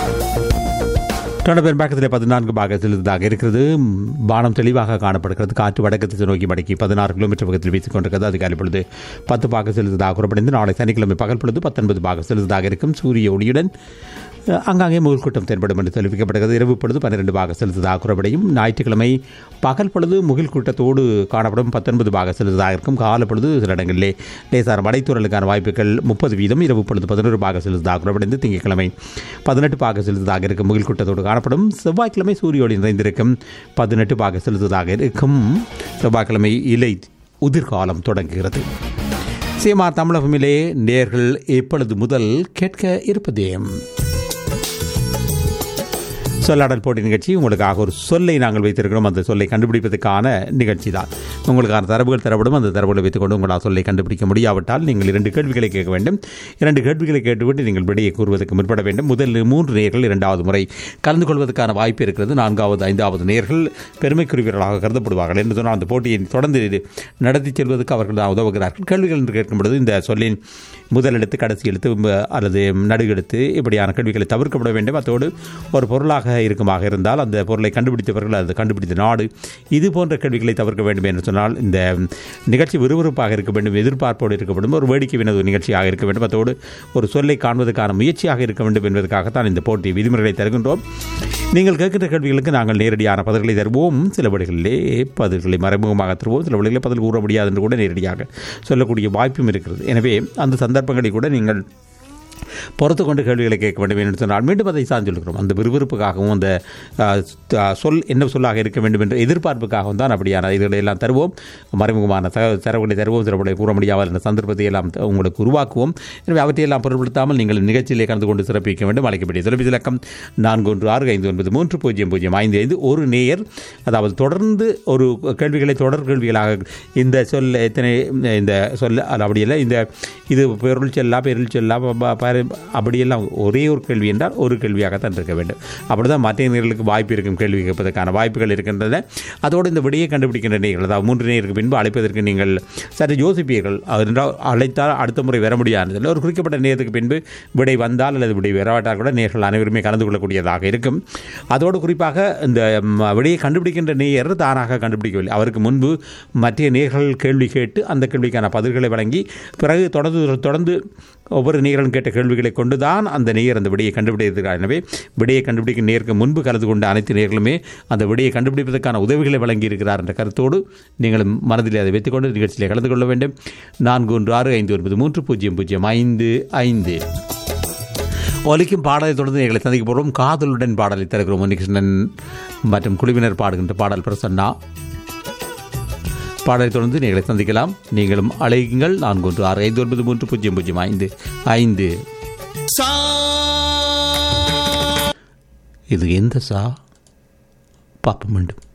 தொடர் பெரும்பாக்கத்தில் பதினான்கு பாகத்தில் இருந்ததாக இருக்கிறது வானம் தெளிவாக காணப்படுகிறது காற்று வடக்கு திசை நோக்கி மடக்கி பதினாறு கிலோமீட்டர் பக்கத்தில் வீசிக் கொண்டிருக்கிறது அதிகாலை பொழுது பத்து பாக செலுத்ததாக கூறப்படைந்து நாளை சனிக்கிழமை பகல் பொழுது பத்தொன்பது பாக செலுத்ததாக இருக்கும் சூரிய ஒளியுடன் அஹ், அங்காங்கே முகல் கூட்டம் தென்படும் என்று தெரிவிக்கப்படுகிறது இரவு பொழுது பன்னிரெண்டு பாக செலுத்ததாக கூறப்படையும் ஞாயிற்றுக்கிழமை பகல் பொழுது முகில் கூட்டத்தோடு காணப்படும் பத்தொன்பது பாக செலுத்ததாக இருக்கும் கால பொழுது சில இடங்களிலே லேசார மடைத்தூரலுக்கான வாய்ப்புகள் முப்பது வீதம் இரவு பொழுது பதினோரு பாக செலுத்ததாக கூறப்படைந்து திங்கட்கிழமை பதினெட்டு பாக செலுத்ததாக இருக்கும் முகில் கூட்டத்தோடு காணப்படும் செவ்வாய்க்கிழமை சூரிய ஒளி நிறைந்திருக்கும் பதினெட்டு பாக செலுத்ததாக இருக்கும் செவ்வாய்க்கிழமை இலை உதிர்காலம் தொடங்குகிறது சீமார் தமிழகமிலே நேர்கள் எப்பொழுது முதல் கேட்க இருப்பதே சொல்லாடல் போட்டி நிகழ்ச்சி உங்களுக்காக ஒரு சொல்லை நாங்கள் வைத்திருக்கிறோம் அந்த சொல்லை கண்டுபிடிப்பதற்கான நிகழ்ச்சி தான் உங்களுக்கான தரவுகள் தரப்படும் அந்த தரவுகளை வைத்துக்கொண்டு உங்களால் சொல்லை கண்டுபிடிக்க முடியாவிட்டால் நீங்கள் இரண்டு கேள்விகளை கேட்க வேண்டும் இரண்டு கேள்விகளை கேட்டுவிட்டு நீங்கள் விடையை கூறுவதற்கு முற்பட வேண்டும் முதல் மூன்று நேர்கள் இரண்டாவது முறை கலந்து கொள்வதற்கான வாய்ப்பு இருக்கிறது நான்காவது ஐந்தாவது நேர்கள் பெருமைக்குரியவர்களாக கருதப்படுவார்கள் என்று சொன்னால் அந்த போட்டியை தொடர்ந்து நடத்தி செல்வதற்கு அவர்கள் தான் உதவுகிறார்கள் கேள்விகள் என்று கேட்கும் பொழுது இந்த சொல்லின் முதல் எழுத்து கடைசி எழுத்து ம, அல்லது நடு எழுத்து இப்படியான கேள்விகளை தவிர்க்கப்பட வேண்டும் அத்தோடு ஒரு பொருளாக இருக்குமாக இருந்தால் அந்த பொருளை கண்டுபிடித்தவர்கள் அது கண்டுபிடித்த நாடு இது போன்ற கேள்விகளை தவிர்க்க வேண்டும் என்று சொன்னால் இந்த நிகழ்ச்சி விறுவிறுப்பாக இருக்க வேண்டும் எதிர்பார்ப்போடு இருக்க வேண்டும் ஒரு வேடிக்கை வினது நிகழ்ச்சியாக இருக்க வேண்டும் அத்தோடு ஒரு சொல்லை காண்பதற்கான முயற்சியாக இருக்க வேண்டும் என்பதற்காகத்தான் இந்த போட்டி விதிமுறைகளை தருகின்றோம் நீங்கள் கேட்கின்ற கேள்விகளுக்கு நாங்கள் நேரடியான பதில்களை தருவோம் சில வழிகளிலே பதில்களை மறைமுகமாக தருவோம் சில வழிகளில் பதில் கூற முடியாது என்று கூட நேரடியாக சொல்லக்கூடிய வாய்ப்பும் இருக்கிறது எனவே அந்த சந்தர்ப்பங்களில் கூட நீங்கள் பொறுத்து கொண்டு கேள்விகளை கேட்க வேண்டும் என்று சொன்னால் மீண்டும் அதை சார்ந்து சொல்கிறோம் அந்த விறுவிறுப்புக்காகவும் அந்த அஹ், த- சொல் என்ன சொல்லாக இருக்க வேண்டும் என்ற எதிர்பார்ப்புக்காகவும் தான் அப்படியான இதுகளை எல்லாம் தருவோம் மறைமுகமான தக தரவுகளை தருவோம் சிறப்புகளை கூற முடியாமல் என்ற சந்தர்ப்பத்தை எல்லாம் த- உங்களுக்கு உருவாக்குவோம் எனவே அவற்றையெல்லாம் பொருட்படுத்தாமல் நீங்கள் நிகழ்ச்சியிலே கலந்து கொண்டு சிறப்பிக்க வேண்டும் அழைக்கப்படிய தொலைபேசி இலக்கம் நான்கு ஒன்று ஆறு ஐந்து ஒன்பது மூன்று பூஜ்ஜியம் பூஜ்ஜியம் ஐந்து ஐந்து ஒரு நேயர் அதாவது தொடர்ந்து ஒரு கேள்விகளை தொடர் கேள்விகளாக இந்த சொல் எத்தனை இந்த சொல் அது அப்படி இல்லை இந்த இது பொருள் செல்லா பெருள் செல்லா ப- ப- பர- அப்படியெல்லாம் ஒரே ஒரு கேள்வி என்றால் ஒரு கேள்வியாகத்தான் இருக்க வேண்டும் அப்படி தான் மற்ற நேர்களுக்கு வாய்ப்பு இருக்கும் கேள்வி கேட்பதற்கான வாய்ப்புகள் இருக்கின்றன அதோடு இந்த விடையை கண்டுபிடிக்கின்ற நேர்கள் அதாவது மூன்று நேருக்கு பின்பு அழைப்பதற்கு நீங்கள் சற்று யோசிப்பீர்கள் அது என்றால் அழைத்தால் அடுத்த முறை வர முடியாது ஒரு குறிக்கப்பட்ட நேரத்துக்கு பின்பு விடை வந்தால் அல்லது விடை வரவாட்டால் கூட நேர்கள் அனைவருமே கலந்து கொள்ளக்கூடியதாக இருக்கும் அதோடு குறிப்பாக இந்த ம், விடையை கண்டுபிடிக்கின்ற நேயர் தானாக கண்டுபிடிக்கவில்லை அவருக்கு முன்பு மற்ற நேர்கள் கேள்வி கேட்டு அந்த கேள்விக்கான பதில்களை வழங்கி பிறகு தொடர்ந்து தொடர்ந்து ஒவ்வொரு நேயர்களும் கேட்ட கேள்விகளை கொண்டுதான் அந்த நேயர் அந்த விடையை கண்டுபிடித்திருக்கிறார் எனவே விடையை கண்டுபிடிக்கும் நேருக்கு முன்பு கலந்து கொண்ட அனைத்து நேர்களுமே அந்த விடையை கண்டுபிடிப்பதற்கான உதவிகளை வழங்கி இருக்கிறார் என்ற கருத்தோடு நீங்களும் மனதில் அதை வைத்துக்கொண்டு நிகழ்ச்சியிலே கலந்து கொள்ள வேண்டும் நான்கு ஒன்று ஆறு ஐந்து ஒன்பது மூன்று பூஜ்ஜியம் பூஜ்ஜியம் ஐந்து ஐந்து ஒலிக்கும் பாடலை தொடர்ந்து எங்களை சந்திக்க போகிறோம் காதலுடன் பாடலை தருகிறோம் உன்னிகிருஷ்ணன் மற்றும் குழுவினர் பாடுகின்ற பாடல் பிரசன்னா பாடலை தொடர்ந்து நீங்களை சந்திக்கலாம் நீங்களும் அழையுங்கள் நான்கு ஒன்று ஆறு ஐந்து ஒன்பது மூன்று பூஜ்ஜியம் பூஜ்ஜியம் ஐந்து ஐந்து சா இது எந்த சா பாப்ப மீண்டும்